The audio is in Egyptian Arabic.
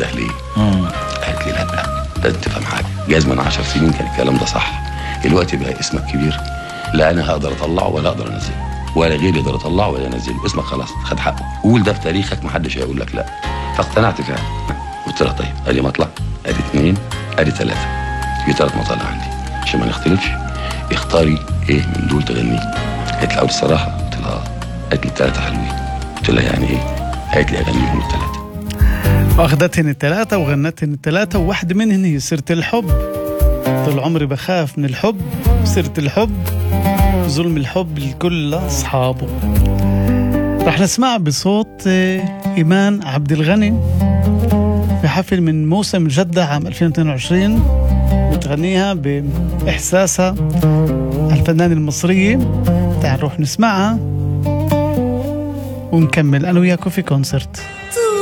ده ليه قالت لي لا لازم تفهم حاجه جايز من 10 سنين كان الكلام ده صح دلوقتي بقى اسمك كبير لا انا هقدر اطلعه ولا اقدر انزله ولا غيري يقدر يطلعه ولا ينزله اسمك خلاص خد حقه قول ده في تاريخك محدش هيقول لك لا فاقتنعت فعلا قلت لها طيب ادي مطلع ادي اثنين ادي ثلاثه في ثلاث مطالع عندي عشان ما نختلفش اختاري ايه من دول تغنيه قالت لي اول الصراحه قلت لها آه. قالت لي الثلاثه حلوين قلت لها يعني ايه قالت لي اغنيهم الثلاثه واخدتهن الثلاثة وغنتهن الثلاثة وواحدة منهن هي سيرة الحب طول عمري بخاف من الحب سيرة الحب ظلم الحب لكل أصحابه رح نسمع بصوت آه، إيمان عبد الغني في حفل من موسم جدة عام 2022 بتغنيها بإحساسها الفنانة المصرية تعال نروح نسمعها ونكمل أنا وياكم في كونسرت